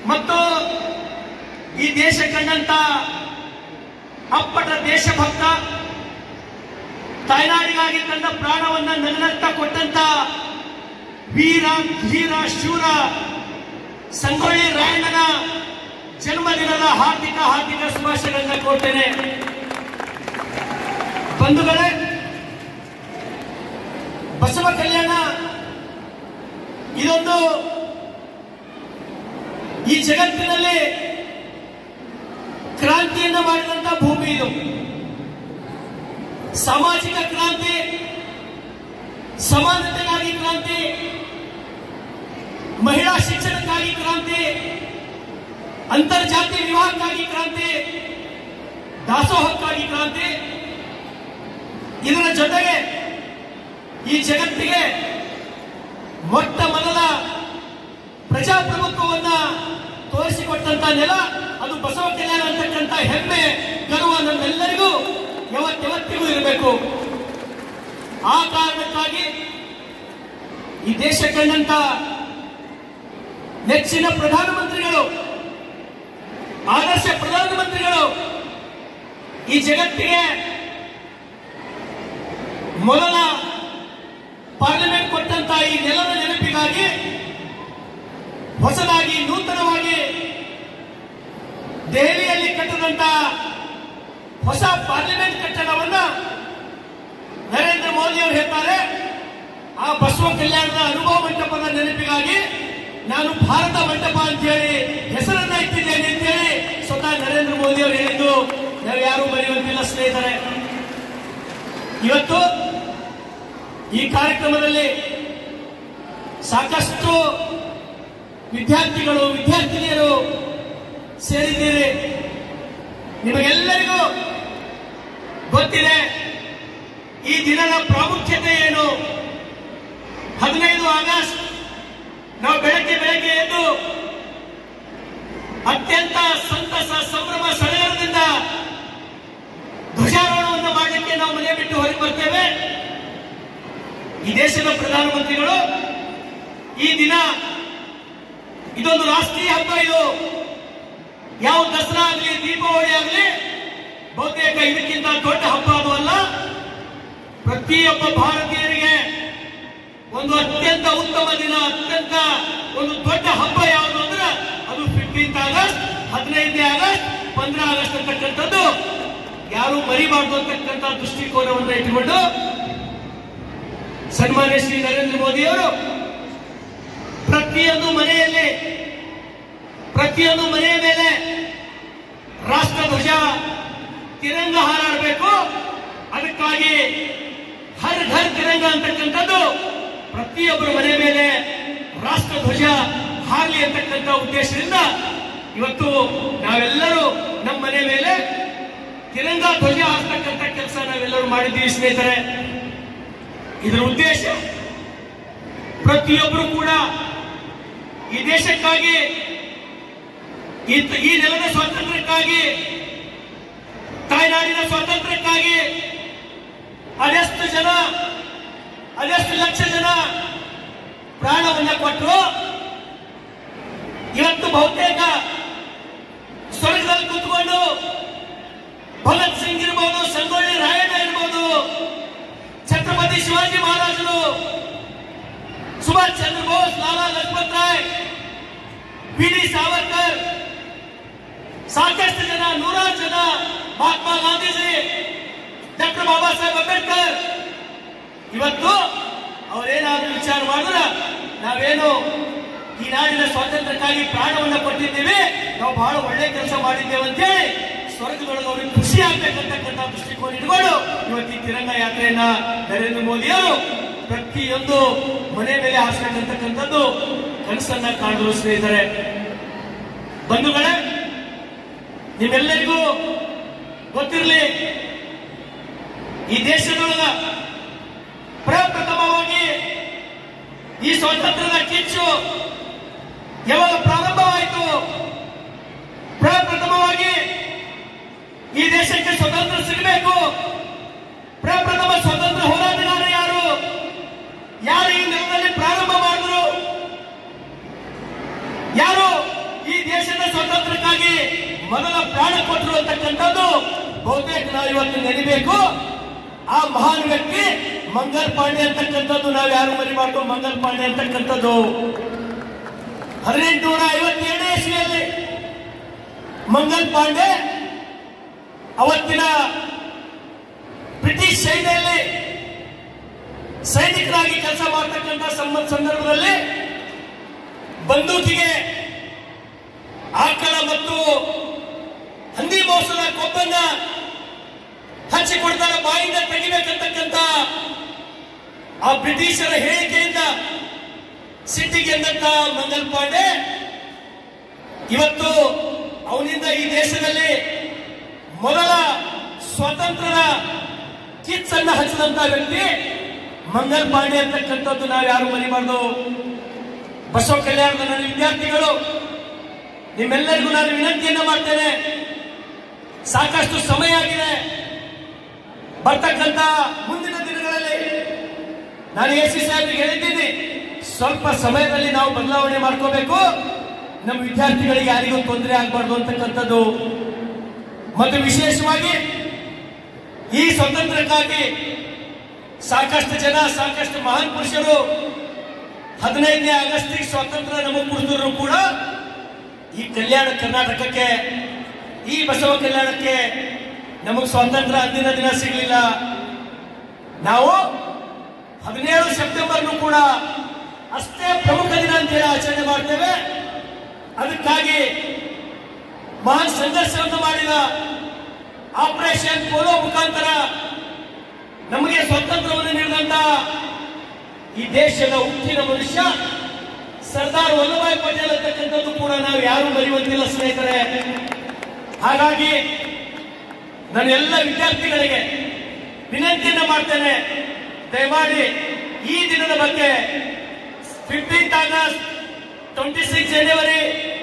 ಮತ್ತು ಈ ದೇಶ ಕಂಡಂತ ಅಪ್ಪಟ ದೇಶಭಕ್ತ ತಾಯ್ನಾಡಿಗಾಗಿ ತನ್ನ ಪ್ರಾಣವನ್ನ ನನ್ನಂತ ಕೊಟ್ಟಂತ ವೀರ ಧೀರ ಶೂರ ಸಂಗೊಳ್ಳಿ ರಾಯಣ್ಣನ ಜನ್ಮದಿನದ ಹಾರ್ದಿಕ ಹಾರ್ದಿಕ ಶುಭಾಶಯಗಳನ್ನ ಕೊಡ್ತೇನೆ ಬಂಧುಗಳೇ ಬಸವ ಕಲ್ಯಾಣ ಇದೊಂದು ಈ ಜಗತ್ತಿನಲ್ಲಿ ಕ್ರಾಂತಿಯನ್ನು ಮಾಡಿದಂತ ಭೂಮಿ ಇದು ಸಾಮಾಜಿಕ ಕ್ರಾಂತಿ ಸಮಾನತೆಗಾಗಿ ಕ್ರಾಂತಿ ಮಹಿಳಾ ಶಿಕ್ಷಣಕ್ಕಾಗಿ ಕ್ರಾಂತಿ ಅಂತರ್ಜಾತಿ ವಿವಾಹಕ್ಕಾಗಿ ಕ್ರಾಂತಿ ದಾಸೋಹಕ್ಕಾಗಿ ಕ್ರಾಂತಿ ಇದರ ಜೊತೆಗೆ ಈ ಜಗತ್ತಿಗೆ ಮೊಟ್ಟ ಮೊದಲ ಪ್ರಜಾಪ್ರಭುತ್ವವನ್ನ ತೋರಿಸಿಕೊಟ್ಟಂತ ನೆಲ ಅದು ಬಸವ ಕಲ್ಯಾಣ ಅಂತಕ್ಕಂಥ ಹೆಮ್ಮೆ ಗರ್ವ ನಮ್ಮೆಲ್ಲರಿಗೂ ಯಾವತ್ತೆವತ್ತಿಗೂ ಇರಬೇಕು ಆ ಕಾರಣಕ್ಕಾಗಿ ಈ ದೇಶ ಕಂಡಂತ ನೆಚ್ಚಿನ ಪ್ರಧಾನಮಂತ್ರಿಗಳು ಆದರ್ಶ ಪ್ರಧಾನಮಂತ್ರಿಗಳು ಈ ಜಗತ್ತಿಗೆ ಮೊದಲ ಪಾರ್ಲಿಮೆಂಟ್ ಕೊಟ್ಟಂತ ಈ ನೆಲದ ನೆನಪಿಗಾಗಿ ಹೊಸದಾಗಿ ನೂತನವಾಗಿ ದೆಹಲಿಯಲ್ಲಿ ಕಟ್ಟದಂತ ಹೊಸ ಪಾರ್ಲಿಮೆಂಟ್ ಕಟ್ಟಡವನ್ನ ನರೇಂದ್ರ ಮೋದಿ ಅವರು ಹೇಳ್ತಾರೆ ಆ ಬಸವ ಕಲ್ಯಾಣದ ಅನುಭವ ಮಂಟಪದ ನೆನಪಿಗಾಗಿ ನಾನು ಭಾರತ ಮಂಟಪ ಅಂತ ಹೇಳಿ ಹೆಸರನ್ನ ಇಟ್ಟಿದ್ದೇನೆ ಅಂತ ಹೇಳಿ ಸ್ವತಃ ನರೇಂದ್ರ ಮೋದಿ ಅವರು ಹೇಳಿದ್ದು ನಾವು ಯಾರು ಮರೆಯುವಂತಿಲ್ಲ ಸ್ನೇಹಿತರೆ ಇವತ್ತು ಈ ಕಾರ್ಯಕ್ರಮದಲ್ಲಿ ಸಾಕಷ್ಟು ವಿದ್ಯಾರ್ಥಿಗಳು ವಿದ್ಯಾರ್ಥಿನಿಯರು ಸೇರಿದ್ದೀರಿ ನಿಮಗೆಲ್ಲರಿಗೂ ಗೊತ್ತಿದೆ ಈ ದಿನದ ಪ್ರಾಮುಖ್ಯತೆ ಏನು ಹದಿನೈದು ಆಗಸ್ಟ್ ನಾವು ಬೆಳಗ್ಗೆ ಬೆಳಗ್ಗೆ ಎದ್ದು ಅತ್ಯಂತ ಸಂತಸ ಸಂಭ್ರಮ ಸಡಗರದಿಂದ ಧ್ವಜಾರೋಹಣವನ್ನು ಮಾಡಲಿಕ್ಕೆ ನಾವು ಮನೆ ಬಿಟ್ಟು ಹೊರಗೆ ಬರ್ತೇವೆ ಈ ದೇಶದ ಪ್ರಧಾನಮಂತ್ರಿಗಳು ಈ ದಿನ ಇದೊಂದು ರಾಷ್ಟ್ರೀಯ ಹಬ್ಬ ಇದು ಯಾವ ದಸರಾ ಆಗಲಿ ದೀಪಾವಳಿ ಆಗಲಿ ಬಹುತೇಕ ಇದಕ್ಕಿಂತ ದೊಡ್ಡ ಹಬ್ಬ ಅದು ಅಲ್ಲ ಪ್ರತಿಯೊಬ್ಬ ಭಾರತೀಯರಿಗೆ ಒಂದು ಅತ್ಯಂತ ಉತ್ತಮ ದಿನ ಅತ್ಯಂತ ಒಂದು ದೊಡ್ಡ ಹಬ್ಬ ಯಾವುದು ಅಂದ್ರೆ ಅದು ಫಿಫ್ಟೀನ್ತ್ ಆಗಸ್ಟ್ ಹದಿನೈದನೇ ಆಗಸ್ಟ್ ಪಂದ್ರ ಆಗಸ್ಟ್ ಅಂತಕ್ಕಂಥದ್ದು ಯಾರು ಮರಿಬಾರ್ದು ಅಂತಕ್ಕಂಥ ದೃಷ್ಟಿಕೋನವನ್ನು ಇಟ್ಟುಕೊಂಡು ಸನ್ಮಾನ್ಯ ಶ್ರೀ ನರೇಂದ್ರ ಮೋದಿ ಅವರು ಪ್ರತಿಯೊಂದು ಮನೆಯಲ್ಲಿ ಪ್ರತಿಯೊಂದು ಮನೆಯ ಮೇಲೆ ರಾಷ್ಟ್ರ ಧ್ವಜ ತಿರಂಗ ಹಾರಾಡಬೇಕು ಅದಕ್ಕಾಗಿ ಹರ್ ಘರ್ ತಿರಂಗ ಅಂತಕ್ಕಂಥದ್ದು ಪ್ರತಿಯೊಬ್ಬರ ಮನೆ ಮೇಲೆ ರಾಷ್ಟ್ರ ಧ್ವಜ ಹಾರಲಿ ಅಂತಕ್ಕಂಥ ಉದ್ದೇಶದಿಂದ ಇವತ್ತು ನಾವೆಲ್ಲರೂ ನಮ್ಮ ಮನೆ ಮೇಲೆ ತಿರಂಗ ಧ್ವಜ ಹಾರ್ತಕ್ಕಂಥ ಕೆಲಸ ನಾವೆಲ್ಲರೂ ಮಾಡಿದ್ದೀವಿ ಸ್ನೇಹಿತರೆ ಇದರ ಉದ್ದೇಶ ಪ್ರತಿಯೊಬ್ಬರು ಕೂಡ ಈ ದೇಶಕ್ಕಾಗಿ ಈ ಈ ನೆಲದ ಸ್ವಾತಂತ್ರ್ಯಕ್ಕಾಗಿ ತಾಯ್ನಾಡಿನ ಸ್ವಾತಂತ್ರ್ಯಕ್ಕಾಗಿ ಅದೆಷ್ಟು ಜನ ಅದೆಷ್ಟು ಲಕ್ಷ ಜನ ಪ್ರಾಣವನ್ನ ಕೊಟ್ಟರು ಇವತ್ತು ಬಹುತೇಕ ಸ್ವರ್ಗದಲ್ಲಿ ಕೂತ್ಕೊಂಡು ಭಗತ್ ಸಿಂಗ್ ಇರ್ಬೋದು ಸಂಗೊಳ್ಳಿ ರಾಯಣ್ಣ ಇರ್ಬೋದು ಛತ್ರಪತಿ ಶಿವಾಜಿ ಮಹಾರಾಜರು ಸುಭಾಷ್ ಚಂದ್ರ ಬೋಸ್ ಲಾಲಾ ಲಜಪತ್ ರಾಯ್ ಬಿ ಡಿ ಸಾವರ್ಕರ್ ಸಾಕಷ್ಟು ಜನ ನೂರಾರು ಜನ ಮಹಾತ್ಮ ಗಾಂಧೀಜಿ ಡಾಕ್ಟರ್ ಬಾಬಾ ಸಾಹೇಬ್ ಅಂಬೇಡ್ಕರ್ ಇವತ್ತು ಅವರೇನಾದ್ರೂ ವಿಚಾರ ಮಾಡಿದ್ರ ನಾವೇನು ಈ ನಾಡಿನ ಸ್ವಾತಂತ್ರ್ಯಕ್ಕಾಗಿ ಪ್ರಾಣವನ್ನ ಕೊಟ್ಟಿದ್ದೀವಿ ನಾವು ಬಹಳ ಒಳ್ಳೆ ಕೆಲಸ ಮಾಡಿದ್ದೇವೆ ಅಂತೇಳಿ ಸ್ವರ್ಗದೊಳಗೆ ಅವ್ರಿಗೆ ಖುಷಿ ಆಗ್ಬೇಕಂತಕ್ಕಂಥ ದೃಷ್ಟಿಕೋನ ಇಟ್ಕೊಂಡು ಇವತ್ತು ಈ ತಿರಂಗ ಯಾತ್ರೆಯನ್ನ ನರೇಂದ್ರ ಮೋದಿಯವರು ಪ್ರತಿಯೊಂದು ಮನೆ ಮೇಲೆ ಹಾರಿಸ್ಬೇಕಂತಕ್ಕಂಥದ್ದು ಕನಸನ್ನ ಕಾಣಿದ್ರು ಸ್ನೇಹಿತರೆ ಬಂಧುಗಳೇ ನಿಮ್ಮೆಲ್ಲರಿಗೂ ಗೊತ್ತಿರಲಿ ಈ ದೇಶದೊಳಗ ಪ್ರಪ್ರಥಮವಾಗಿ ಈ ಸ್ವಾತಂತ್ರ್ಯದ ಕಿಚ್ಚು ಯಾವಾಗ ಪ್ರಾರಂಭವಾಯಿತು ಪ್ರಪ್ರಥಮವಾಗಿ ಈ ದೇಶಕ್ಕೆ ಸ್ವತಂತ್ರ ಸಿಗಬೇಕು ಪ್ರಪ್ರಥಮ ಸ್ವತಂತ್ರ ಹೋರಾಟಗಾರ ಯಾರು ಯಾರು ಈ ನೆಲದಲ್ಲಿ ಪ್ರಾರಂಭ ಮಾಡಿದ್ರು ಯಾರು ಈ ದೇಶದ ಸ್ವಾತಂತ್ರ್ಯಕ್ಕಾಗಿ ಮೊದಲ ಪ್ರಾಣ ಕೊಟ್ಟರು ಅಂತಕ್ಕಂಥದ್ದು ಬಹುತೇಕ ನಾವು ಇವತ್ತು ನೆನಬೇಕು ಆ ಮಹಾನ್ ವ್ಯಕ್ತಿ ಮಂಗಲ್ ಪಾಂಡೆ ಅಂತಕ್ಕಂಥದ್ದು ನಾವು ಯಾರು ಮರಿಬಾರ್ದು ಮಂಗಲ್ ಪಾಂಡೆ ಅಂತಕ್ಕಂಥದ್ದು ಹದಿನೆಂಟುನೂರ ಐವತ್ತೇಳನೇ ಇಸ್ವಿಯಲ್ಲಿ ಮಂಗಲ್ ಪಾಂಡೆ ಅವತ್ತಿನ ಬ್ರಿಟಿಷ್ ಸೇನೆಯಲ್ಲಿ ಸೈನಿಕರಾಗಿ ಕೆಲಸ ಮಾಡ್ತಕ್ಕಂಥ ಸಂಬಂಧ ಸಂದರ್ಭದಲ್ಲಿ ಬಂದೂಕಿಗೆ ಆಕಳ ಮತ್ತು ಹಂದಿ ಮೋಸದ ಕೊಬ್ಬನ್ನ ಹಚ್ಚಿಕೊಡ್ತಾರೆ ಬಾಯಿಂದ ತೆಗಿಬೇಕಂತಕ್ಕಂಥ ಆ ಬ್ರಿಟಿಷರ ಹೇಳಿಕೆಯಿಂದ ಸಿಟ್ಟಿಗೆಂದಂತ ಮಂಗಲ್ ಪಾಂಡೆ ಇವತ್ತು ಅವನಿಂದ ಈ ದೇಶದಲ್ಲಿ ಮೊದಲ ಸ್ವಾತಂತ್ರ್ಯದ ಕಿಚ್ಚನ್ನ ಹಚ್ಚಿದಂತ ವ್ಯಕ್ತಿ ಮಂಗಲ್ ಪಾಂಡೆ ಅಂತಕ್ಕಂಥದ್ದು ನಾವು ಯಾರು ಮರಿಬಾರ್ದು ಬಸವ ಕಲ್ಯಾಣದ ನನ್ನ ವಿದ್ಯಾರ್ಥಿಗಳು ನಿಮ್ಮೆಲ್ಲರಿಗೂ ನಾನು ವಿನಂತಿಯನ್ನ ಮಾಡ್ತೇನೆ ಸಾಕಷ್ಟು ಸಮಯ ಆಗಿದೆ ಬರ್ತಕ್ಕಂಥ ಮುಂದಿನ ದಿನಗಳಲ್ಲಿ ನಾನು ಎ ಸಿ ಸಾಹೇಬ್ರಿಗೆ ಹೇಳಿದ್ದೀನಿ ಸ್ವಲ್ಪ ಸಮಯದಲ್ಲಿ ನಾವು ಬದಲಾವಣೆ ಮಾಡ್ಕೋಬೇಕು ನಮ್ಮ ವಿದ್ಯಾರ್ಥಿಗಳಿಗೆ ಯಾರಿಗೂ ತೊಂದರೆ ಆಗಬಾರ್ದು ಅಂತಕ್ಕಂಥದ್ದು ಮತ್ತು ವಿಶೇಷವಾಗಿ ಈ ಸ್ವಾತಂತ್ರ್ಯಕ್ಕಾಗಿ ಸಾಕಷ್ಟು ಜನ ಸಾಕಷ್ಟು ಮಹಾನ್ ಪುರುಷರು ಹದಿನೈದನೇ ಆಗಸ್ಟಿಗೆ ಸ್ವಾತಂತ್ರ್ಯ ನಮಗೆ ಕೊಡಿದ್ರು ಕೂಡ ಈ ಕಲ್ಯಾಣ ಕರ್ನಾಟಕಕ್ಕೆ ಈ ಬಸವ ಕಲ್ಯಾಣಕ್ಕೆ ನಮಗೆ ಸ್ವಾತಂತ್ರ್ಯ ಅಂದಿನ ದಿನ ಸಿಗಲಿಲ್ಲ ನಾವು ಹದಿನೇಳು ಸೆಪ್ಟೆಂಬರ್ನು ಕೂಡ ಅಷ್ಟೇ ಪ್ರಮುಖ ದಿನ ಅಂತ ಹೇಳಿ ಆಚರಣೆ ಮಾಡ್ತೇವೆ ಅದಕ್ಕಾಗಿ ಮಹಾನ್ ಸಂಘರ್ಷವನ್ನು ಮಾಡಿದ ಆಪರೇಷನ್ ಪೋಲೋ ಮುಖಾಂತರ ನಮಗೆ ಸ್ವಾತಂತ್ರ್ಯವನ್ನು ನೀಡಿದಂತ ಈ ದೇಶದ ಉಕ್ಕಿನ ಮನುಷ್ಯ ಸರ್ದಾರ್ ವಲ್ಲಭಾಯ್ ಪಟೇಲ್ ಅಂತಕ್ಕಂಥದ್ದು ಕೂಡ ನಾವು ಯಾರು ಮರೆಯುವಂತಿಲ್ಲ ಸ್ನೇಹಿತರೆ ಹಾಗಾಗಿ ನಾನು ಎಲ್ಲ ವಿದ್ಯಾರ್ಥಿಗಳಿಗೆ ವಿನಂತಿಯನ್ನ ಮಾಡ್ತೇನೆ ದಯಮಾಡಿ ಈ ದಿನದ ಬಗ್ಗೆ ಫಿಫ್ಟೀನ್ತ್ ಆಗಸ್ಟ್ ಟ್ವೆಂಟಿ ಸಿಕ್ಸ್ ಜನವರಿ